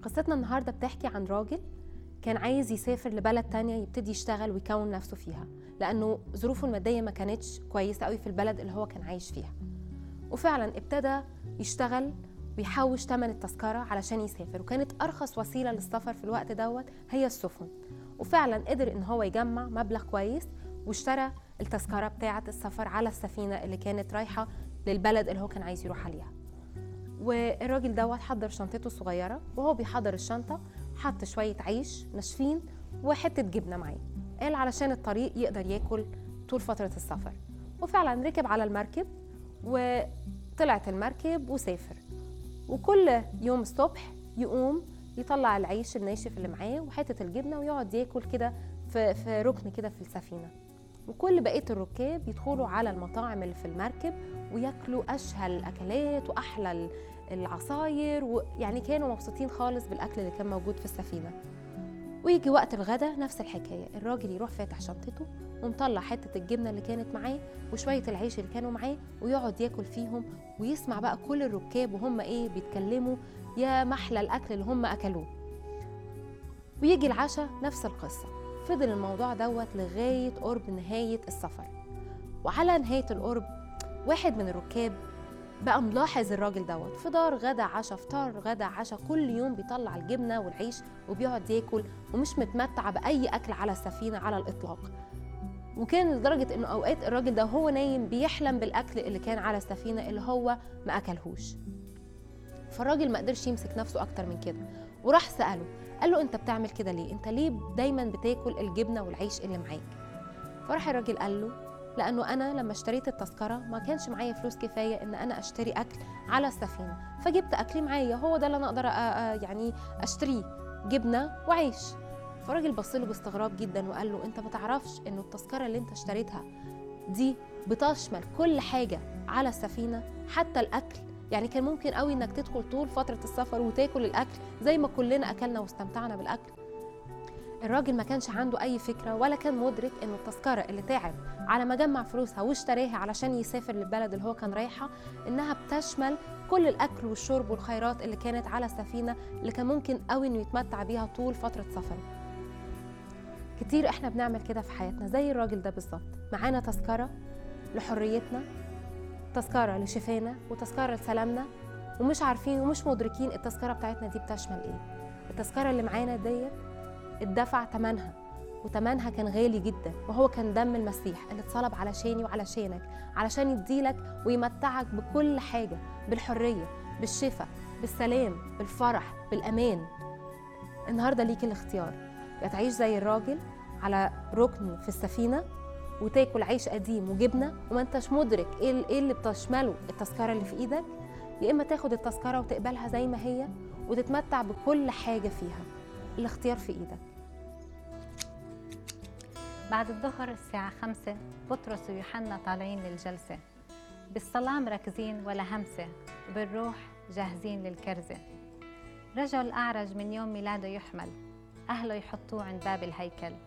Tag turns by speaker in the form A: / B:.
A: قصتنا النهاردة بتحكي عن راجل كان عايز يسافر لبلد تانية يبتدي يشتغل ويكون نفسه فيها لأنه ظروفه المادية ما كانتش كويسة قوي في البلد اللي هو كان عايش فيها وفعلا ابتدى يشتغل ويحوش تمن التذكرة علشان يسافر وكانت أرخص وسيلة للسفر في الوقت دوت هي السفن وفعلا قدر إن هو يجمع مبلغ كويس واشترى التذكرة بتاعة السفر على السفينة اللي كانت رايحة للبلد اللي هو كان عايز يروح عليها والراجل دوت حضر شنطته الصغيرة وهو بيحضر الشنطة حط شوية عيش ناشفين وحتة جبنة معاه قال علشان الطريق يقدر ياكل طول فترة السفر وفعلا ركب على المركب وطلعت المركب وسافر وكل يوم الصبح يقوم يطلع العيش الناشف اللي معاه وحتة الجبنة ويقعد ياكل كده في, في ركن كده في السفينة وكل بقية الركاب يدخلوا على المطاعم اللي في المركب وياكلوا أشهى الأكلات وأحلى العصاير ويعني كانوا مبسوطين خالص بالأكل اللي كان موجود في السفينة ويجي وقت الغدا نفس الحكاية الراجل يروح فاتح شنطته ومطلع حتة الجبنة اللي كانت معاه وشوية العيش اللي كانوا معاه ويقعد ياكل فيهم ويسمع بقى كل الركاب وهم ايه بيتكلموا يا محلى الأكل اللي هم أكلوه ويجي العشاء نفس القصة فضل الموضوع دوت لغاية قرب نهاية السفر وعلى نهاية القرب واحد من الركاب بقى ملاحظ الراجل دوت فطار غدا عشاء فطار غدا عشاء كل يوم بيطلع الجبنة والعيش وبيقعد ياكل ومش متمتع بأي أكل على السفينة على الإطلاق وكان لدرجة إنه أوقات الراجل ده وهو نايم بيحلم بالأكل اللي كان على السفينة اللي هو ما أكلهوش فالراجل ما قدرش يمسك نفسه أكتر من كده وراح سأله قال له أنت بتعمل كده ليه؟ أنت ليه دايما بتاكل الجبنة والعيش اللي معاك؟ فراح الراجل قال له لانه انا لما اشتريت التذكره ما كانش معايا فلوس كفايه ان انا اشتري اكل على السفينه فجبت اكلي معايا هو ده اللي انا اقدر يعني اشتريه جبنه وعيش فالراجل بص له باستغراب جدا وقال له انت ما تعرفش انه التذكره اللي انت اشتريتها دي بتشمل كل حاجه على السفينه حتى الاكل يعني كان ممكن قوي انك تدخل طول فتره السفر وتاكل الاكل زي ما كلنا اكلنا واستمتعنا بالاكل الراجل ما كانش عنده اي فكره ولا كان مدرك انه التذكره اللي تعب على ما جمع فلوسها واشتراها علشان يسافر للبلد اللي هو كان رايحها انها بتشمل كل الاكل والشرب والخيرات اللي كانت على السفينه اللي كان ممكن قوي انه يتمتع بيها طول فتره سفره كتير احنا بنعمل كده في حياتنا زي الراجل ده بالظبط معانا تذكره لحريتنا تذكره لشفانا وتذكره لسلامنا ومش عارفين ومش مدركين التذكره بتاعتنا دي بتشمل ايه التذكره اللي معانا ديت اتدفع ثمنها وثمنها كان غالي جدا وهو كان دم المسيح اللي اتصلب علشاني وعلشانك علشان يديلك ويمتعك بكل حاجة بالحرية بالشفاء بالسلام بالفرح بالأمان النهاردة ليك الاختيار يا تعيش زي الراجل على ركن في السفينة وتاكل عيش قديم وجبنة وما انتش مدرك ايه اللي بتشمله التذكرة اللي في ايدك يا اما تاخد التذكرة وتقبلها زي ما هي وتتمتع بكل حاجة فيها الاختيار في ايدك
B: بعد الظهر الساعة خمسة بطرس ويوحنا طالعين للجلسة بالصلاة مركزين ولا همسة وبالروح جاهزين للكرزة رجل أعرج من يوم ميلاده يحمل أهله يحطوه عند باب الهيكل